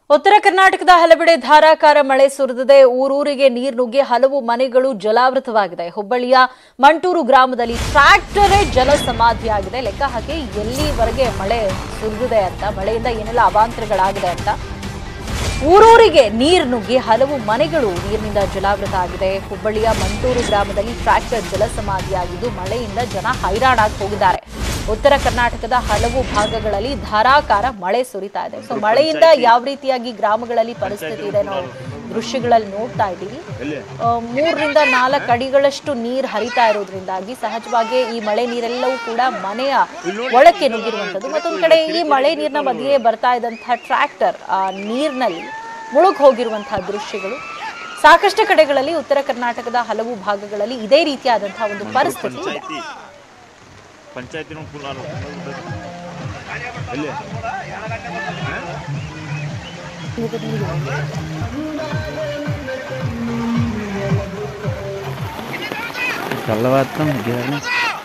ಉತ್ತರ ಕರ್ನಾಟಕದ ಹಲವೆಡೆ ಧಾರಾಕಾರ ಮಳೆ ಸುರಿದಿದೆ ಊರೂರಿಗೆ ನೀರು ನುಗ್ಗಿ ಹಲವು ಮನೆಗಳು ಜಲಾವೃತವಾಗಿದೆ ಹುಬ್ಬಳ್ಳಿಯ ಮಂಟೂರು ಗ್ರಾಮದಲ್ಲಿ ಟ್ರ್ಯಾಕ್ಟರೇ ಜಲ ಸಮಾಧಿಯಾಗಿದೆ ಲೆಕ್ಕ ಹಾಕಿ ಎಲ್ಲಿವರೆಗೆ ಮಳೆ ಸುರಿದಿದೆ ಅಂತ ಮಳೆಯಿಂದ ಏನೆಲ್ಲ ಅವಾಂತರಗಳಾಗಿದೆ ಅಂತ ಊರೂರಿಗೆ ನೀರು ನುಗ್ಗಿ ಹಲವು ಮನೆಗಳು ನೀರಿನಿಂದ ಜಲಾವೃತ ಆಗಿದೆ ಹುಬ್ಬಳ್ಳಿಯ ಮಂಟೂರು ಗ್ರಾಮದಲ್ಲಿ ಟ್ರ್ಯಾಕ್ಟರ್ ಜಲಸಮಾಧಿಯಾಗಿದ್ದು ಮಳೆಯಿಂದ ಜನ ಹೈರಾಣಾಗಿ ಹೋಗಿದ್ದಾರೆ ಉತ್ತರ ಕರ್ನಾಟಕದ ಹಲವು ಭಾಗಗಳಲ್ಲಿ ಧಾರಾಕಾರ ಮಳೆ ಸುರಿತಾ ಇದೆ ಸೊ ಮಳೆಯಿಂದ ಯಾವ ರೀತಿಯಾಗಿ ಗ್ರಾಮಗಳಲ್ಲಿ ಪರಿಸ್ಥಿತಿ ಇದೆ ನಾವು ದೃಶ್ಯಗಳಲ್ಲಿ ನೋಡ್ತಾ ಇದ್ದೀವಿ ಆ, ಮೂರರಿಂದ ನಾಲ್ಕು ಅಡಿಗಳಷ್ಟು ನೀರು ಹರಿತಾ ಇರೋದ್ರಿಂದಾಗಿ ಸಹಜವಾಗಿ ಈ ಮಳೆ ನೀರೆಲ್ಲವೂ ಕೂಡ ಮನೆಯ ಒಳಕ್ಕೆ ನುಗ್ಗಿರುವಂಥದ್ದು ಮತ್ತೊಂದು ಕಡೆ ಈ ಮಳೆ ನೀರಿನ ಮಧ್ಯೆ ಬರ್ತಾ ಇದ್ದಂತಹ ಟ್ರ್ಯಾಕ್ಟರ್ ಆ ನೀರಿನಲ್ಲಿ ಮುಳುಗ್ ಹೋಗಿರುವಂತಹ ದೃಶ್ಯಗಳು ಸಾಕಷ್ಟು ಕಡೆಗಳಲ್ಲಿ ಉತ್ತರ ಕರ್ನಾಟಕದ ಹಲವು ಭಾಗಗಳಲ್ಲಿ ಇದೇ ರೀತಿಯಾದಂತಹ ಒಂದು ಪರಿಸ್ಥಿತಿ ಇದೆ ಪಂಚಾಯತಿ ಪಂಚಾಯತಿನ ಫುಲ್ ನಾನು ಎಲ್ಲಿ చల్లవాత్రం గేర్లు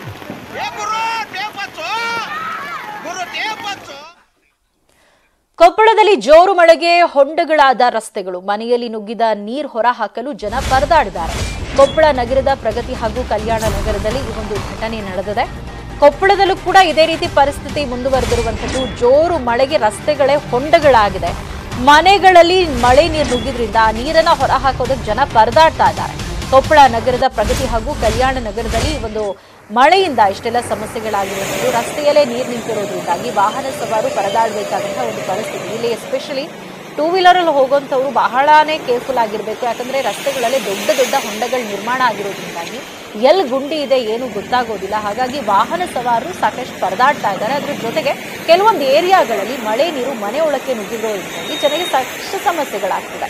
ಕೊಪ್ಪಳದಲ್ಲಿ ಜೋರು ಮಳೆಗೆ ಹೊಂಡಗಳಾದ ರಸ್ತೆಗಳು ಮನೆಯಲ್ಲಿ ನುಗ್ಗಿದ ನೀರು ಹೊರಹಾಕಲು ಜನ ಪರದಾಡಿದ್ದಾರೆ ಕೊಪ್ಪಳ ನಗರದ ಪ್ರಗತಿ ಹಾಗೂ ಕಲ್ಯಾಣ ನಗರದಲ್ಲಿ ಈ ಒಂದು ಘಟನೆ ನಡೆದಿದೆ ಕೊಪ್ಪಳದಲ್ಲೂ ಕೂಡ ಇದೇ ರೀತಿ ಪರಿಸ್ಥಿತಿ ಮುಂದುವರೆದಿರುವಂಥದ್ದು ಜೋರು ಮಳೆಗೆ ರಸ್ತೆಗಳೇ ಹೊಂಡಗಳಾಗಿದೆ ಮನೆಗಳಲ್ಲಿ ಮಳೆ ನೀರು ನುಗ್ಗಿದ್ರಿಂದ ಆ ನೀರನ್ನ ಹೊರಹಾಕೋದಕ್ಕೆ ಜನ ಪರದಾಡ್ತಾ ಇದ್ದಾರೆ ಕೊಪ್ಪಳ ನಗರದ ಪ್ರಗತಿ ಹಾಗೂ ಕಲ್ಯಾಣ ನಗರದಲ್ಲಿ ಈ ಒಂದು ಮಳೆಯಿಂದ ಇಷ್ಟೆಲ್ಲ ಸಮಸ್ಯೆಗಳಾಗಿರುವಂಥದ್ದು ರಸ್ತೆಯಲ್ಲೇ ನೀರು ನಿಂತಿರೋದ್ರಿಂದಾಗಿ ವಾಹನ ಸವಾರು ಪರದಾಡಬೇಕಾದಂತಹ ಒಂದು ಪರಿಸ್ಥಿತಿ ಇಲ್ಲಿ ಎಸ್ಪೆಷಲಿ ಟೂ ವೀಲರಲ್ಲಿ ಹೋಗುವಂಥವ್ರು ಬಹಳಾನೇ ಕೇರ್ಫುಲ್ ಆಗಿರಬೇಕು ಯಾಕಂದ್ರೆ ರಸ್ತೆಗಳಲ್ಲಿ ದೊಡ್ಡ ದೊಡ್ಡ ಹೊಂಡಗಳು ನಿರ್ಮಾಣ ಆಗಿರೋದ್ರಿಂದಾಗಿ ಎಲ್ಲಿ ಗುಂಡಿ ಇದೆ ಏನು ಗೊತ್ತಾಗೋದಿಲ್ಲ ಹಾಗಾಗಿ ವಾಹನ ಸವಾರರು ಸಾಕಷ್ಟು ಪರದಾಡ್ತಾ ಇದ್ದಾರೆ ಅದ್ರ ಜೊತೆಗೆ ಕೆಲವೊಂದು ಏರಿಯಾಗಳಲ್ಲಿ ಮಳೆ ನೀರು ಮನೆ ಒಳಕ್ಕೆ ನುಗ್ಗಿರೋದ್ರಿಂದಾಗಿ ಜನರಿಗೆ ಸಾಕಷ್ಟು ಸಮಸ್ಯೆಗಳಾಗ್ತಿದೆ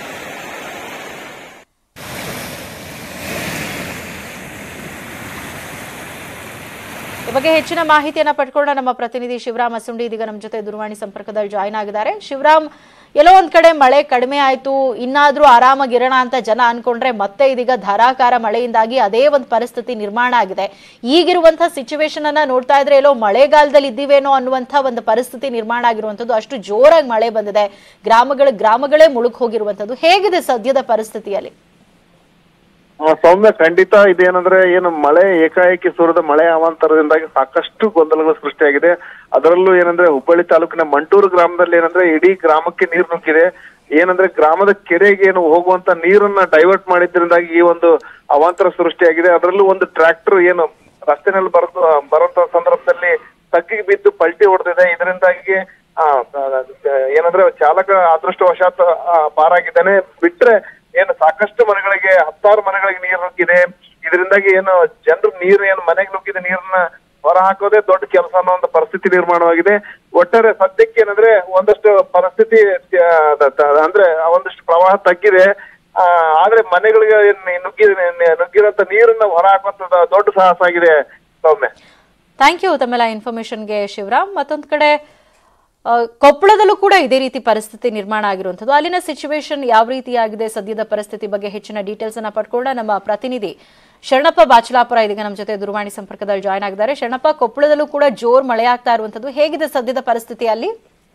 ಈ ಬಗ್ಗೆ ಹೆಚ್ಚಿನ ಮಾಹಿತಿಯನ್ನ ಪಡ್ಕೊಂಡ ನಮ್ಮ ಪ್ರತಿನಿಧಿ ಶಿವರಾಮ್ ಅಸುಂಡಿ ಇದೀಗ ನಮ್ಮ ಜೊತೆ ದೂರವಾಣಿ ಸಂಪರ್ಕದಲ್ಲಿ ಜಾಯ್ನ್ ಆಗಿದ್ದಾರೆ ಶಿವರಾಮ್ ಎಲ್ಲೋ ಒಂದ್ ಕಡೆ ಮಳೆ ಕಡಿಮೆ ಆಯ್ತು ಇನ್ನಾದ್ರೂ ಆರಾಮಾಗಿರೋಣ ಅಂತ ಜನ ಅನ್ಕೊಂಡ್ರೆ ಮತ್ತೆ ಇದೀಗ ಧಾರಾಕಾರ ಮಳೆಯಿಂದಾಗಿ ಅದೇ ಒಂದು ಪರಿಸ್ಥಿತಿ ನಿರ್ಮಾಣ ಆಗಿದೆ ಈಗಿರುವಂತಹ ಸಿಚುವೇಶನ್ ಅನ್ನ ನೋಡ್ತಾ ಇದ್ರೆ ಎಲ್ಲೋ ಮಳೆಗಾಲದಲ್ಲಿ ಇದ್ದೀವೇನೋ ಅನ್ನುವಂಥ ಒಂದು ಪರಿಸ್ಥಿತಿ ನಿರ್ಮಾಣ ಆಗಿರುವಂತದ್ದು ಅಷ್ಟು ಜೋರಾಗಿ ಮಳೆ ಬಂದಿದೆ ಗ್ರಾಮಗಳ ಗ್ರಾಮಗಳೇ ಮುಳುಗ್ ಹೋಗಿರುವಂತದ್ದು ಹೇಗಿದೆ ಸದ್ಯದ ಪರಿಸ್ಥಿತಿಯಲ್ಲಿ ಆ, ಸೌಮ್ಯ ಖಂಡಿತ ಇದೇನಂದ್ರೆ ಏನು ಮಳೆ ಏಕಾಏಕಿ ಸುರಿದ ಮಳೆ ಅವಾಂತರದಿಂದಾಗಿ ಸಾಕಷ್ಟು ಗೊಂದಲಗಳು ಸೃಷ್ಟಿಯಾಗಿದೆ ಅದರಲ್ಲೂ ಏನಂದ್ರೆ ಹುಬ್ಬಳ್ಳಿ ತಾಲೂಕಿನ ಮಂಟೂರು ಗ್ರಾಮದಲ್ಲಿ ಏನಂದ್ರೆ ಇಡೀ ಗ್ರಾಮಕ್ಕೆ ನೀರು ನುಗ್ಗಿದೆ ಏನಂದ್ರೆ ಗ್ರಾಮದ ಕೆರೆಗೆ ಏನು ಹೋಗುವಂತ ನೀರನ್ನ ಡೈವರ್ಟ್ ಮಾಡಿದ್ರಿಂದಾಗಿ ಈ ಒಂದು ಅವಾಂತರ ಸೃಷ್ಟಿಯಾಗಿದೆ ಅದರಲ್ಲೂ ಒಂದು ಟ್ರ್ಯಾಕ್ಟರ್ ಏನು ರಸ್ತೆನಲ್ಲಿ ಬರೋ ಬರುವಂತ ಸಂದರ್ಭದಲ್ಲಿ ತಗ್ಗಿಗೆ ಬಿದ್ದು ಪಲ್ಟಿ ಹೊಡೆದಿದೆ ಇದರಿಂದಾಗಿ ಆ, ಆ, ಏನಂದ್ರೆ ಚಾಲಕ ಅದೃಷ್ಟವಶಾತ್ ಆ, ಪಾರಾಗಿದ್ದಾನೆ ಬಿಟ್ರೆ ಏನು ಸಾಕಷ್ಟು ಮನೆಗಳಿಗೆ ಹತ್ತಾರು ಮನೆಗಳಿಗೆ ನೀರು ನುಗ್ಗಿದೆ ಇದರಿಂದಾಗಿ ಏನು ಜನರು ನೀರು ಏನು ಮನೆಗೆ ನುಗ್ಗಿದ ನೀರನ್ನ ಹೊರ ಹಾಕೋದೇ ದೊಡ್ಡ ಕೆಲಸ ಅನ್ನೋ ಒಂದು ಪರಿಸ್ಥಿತಿ ನಿರ್ಮಾಣವಾಗಿದೆ ಒಟ್ಟಾರೆ ಸದ್ಯಕ್ಕೆ ಏನಂದ್ರೆ ಒಂದಷ್ಟು ಪರಿಸ್ಥಿತಿ ಆ, ದ- ದ- ಅಂದ್ರೆ ಆ ಒಂದಷ್ಟು ಪ್ರವಾಹ ತಗ್ಗಿದೆ ಆ, ಆದ್ರೆ ಮನೆಗಳಿಗೆ ಏನ್ ನುಗ್ಗಿ ನುಗ್ಗಿರೋಂತ ನೀರನ್ನ ಹೊರ ಹಾಕುವಂತದ ದೊಡ್ಡ ಸಾಹಸ ಆಗಿದೆ ಸೌಮ್ಯ ಥ್ಯಾಂಕ್ ಯು ತಮ್ಮೆಲ್ಲ ಇನ್ಫಾರ್ಮೇಶನ್ಗೆ ಶಿವರಾಮ್ ಮತ್ತೊಂದು ಕಡೆ ಆ, ಕೊಪ್ಪಳದಲ್ಲೂ ಕೂಡ ಇದೇ ರೀತಿ ಪರಿಸ್ಥಿತಿ ನಿರ್ಮಾಣ ಆಗಿರುವಂಥದ್ದು ಅಲ್ಲಿನ ಸಿಚುವೇಶನ್ ಯಾವ ರೀತಿಯಾಗಿದೆ ಸದ್ಯದ ಪರಿಸ್ಥಿತಿ ಬಗ್ಗೆ ಹೆಚ್ಚಿನ ಡೀಟೇಲ್ಸ್ ಅನ್ನ ಪಡ್ಕೊಂಡ ನಮ್ಮ ಪ್ರತಿನಿಧಿ ಶರಣಪ್ಪ ಬಾಚಲಾಪುರ ಇದೀಗ ನಮ್ಮ ಜೊತೆ ದೂರವಾಣಿ ಸಂಪರ್ಕದಲ್ಲಿ ಜಾಯ್ನ್ ಆಗಿದ್ದಾರೆ ಶರಣಪ್ಪ ಕೊಪ್ಪಳದಲ್ಲೂ ಕೂಡ ಜೋರ್ ಮಳೆ ಆಗ್ತಾ ಇರುವಂಥದ್ದು ಹೇಗಿದೆ ಸದ್ಯದ ಪರಿಸ್ಥಿತಿ ಅಲ್ಲಿ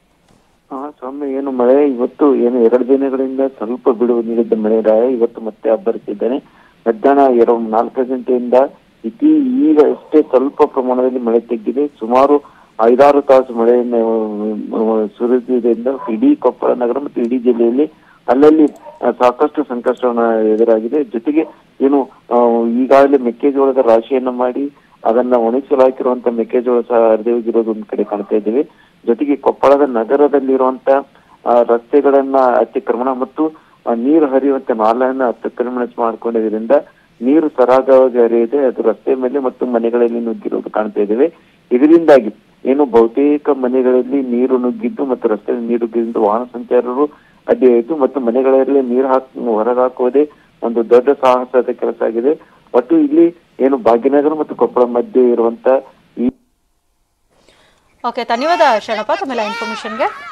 ಹಾ ಸ್ವಾಮಿ ಏನು ಮಳೆ ಇವತ್ತು ಏನು ಎರಡು ದಿನಗಳಿಂದ ಸ್ವಲ್ಪ ಬಿಡುವು ನೀಡಿದ್ದ ಮಳೆ ರಾಯ ಇವತ್ತು ಮತ್ತೆ ಅಬ್ಬರಿಸಿದ್ದಾನೆ ಮಧ್ಯಾಹ್ನ ಎರಡು ನಾಲ್ಕು ಗಂಟೆಯಿಂದ ಇತಿ ಈಗ ಅಷ್ಟೇ ಸ್ವಲ್ಪ ಪ್ರಮಾಣದಲ್ಲಿ ಮಳೆ ತೆಗ್ಗಿದೆ ಸುಮಾರು ಐದಾರು ತಾಸು ಮಳೆಯಿಂದ ಸುರಿದಿದ್ದರಿಂದ ಇಡೀ ಕೊಪ್ಪಳ ನಗರ ಮತ್ತು ಇಡೀ ಜಿಲ್ಲೆಯಲ್ಲಿ ಅಲ್ಲಲ್ಲಿ ಆ, ಸಾಕಷ್ಟು ಸಂಕಷ್ಟವನ್ನ ಎದುರಾಗಿದೆ ಜೊತೆಗೆ ಏನು ಆ, ಈಗಾಗಲೇ ಮೆಕ್ಕೆಜೋಳದ ರಾಶಿಯನ್ನ ಮಾಡಿ ಅದನ್ನ ಒಣಗಿಸಲು ಹಾಕಿರುವಂತ ಮೆಕ್ಕೆಜೋಳ ಸಹ ಹರಿದು ಹೋಗಿರೋದು ಒಂದ್ ಕಡೆ ಕಾಣ್ತಾ ಇದ್ದೀವಿ ಜೊತೆಗೆ ಕೊಪ್ಪಳದ ನಗರದಲ್ಲಿರುವಂತ ಆ, ರಸ್ತೆಗಳನ್ನ ಅತಿಕ್ರಮಣ ಮತ್ತು ಆ, ನೀರು ಹರಿಯುವಂತ ನಾಲೆಯನ್ನ ಅತಿಕ್ರಮಣ ಮಾಡಿಕೊಂಡಿದ್ರಿಂದ ನೀರು ಸರಾಗವಾಗಿ ಹರಿಯದೆ ಅದು ರಸ್ತೆ ಮೇಲೆ ಮತ್ತು ಮನೆಗಳಲ್ಲಿ ನುಗ್ಗಿರೋದು ಕಾಣ್ತಾ ಇದ್ದೇವೆ ಇದರಿಂದಾಗಿ ಏನು ಬಹುತೇಕ ಮನೆಗಳಲ್ಲಿ ನೀರು ನುಗ್ಗಿದ್ದು ಮತ್ತು ರಸ್ತೆ ನೀರು ನುಗ್ಗಿದ್ದು ವಾಹನ ಸಂಚಾರರು ಅಡ್ಡಿಯಾಯಿತು ಮತ್ತು ಮನೆಗಳಲ್ಲಿ ನೀರು ಹಾಕ್ ಹೊರಗೆ ಹಾಕುವುದೇ ಒಂದು ದೊಡ್ಡ ಸಾಹಸದ ಕೆಲಸ ಆಗಿದೆ ಒಟ್ಟು ಇಲ್ಲಿ ಏನು ಭಾಗ್ಯನಗರ ಮತ್ತು ಕೊಪ್ಪಳ ಮಧ್ಯೆ ಇರುವಂತ ಈ ಓಕೆ ಧನ್ಯವಾದ ಶರಣಪ್ಪ ತಮ್ಮೆಲ್ಲ ಇನ್ಫಾರ್ಮೇಶನ್ಗೆ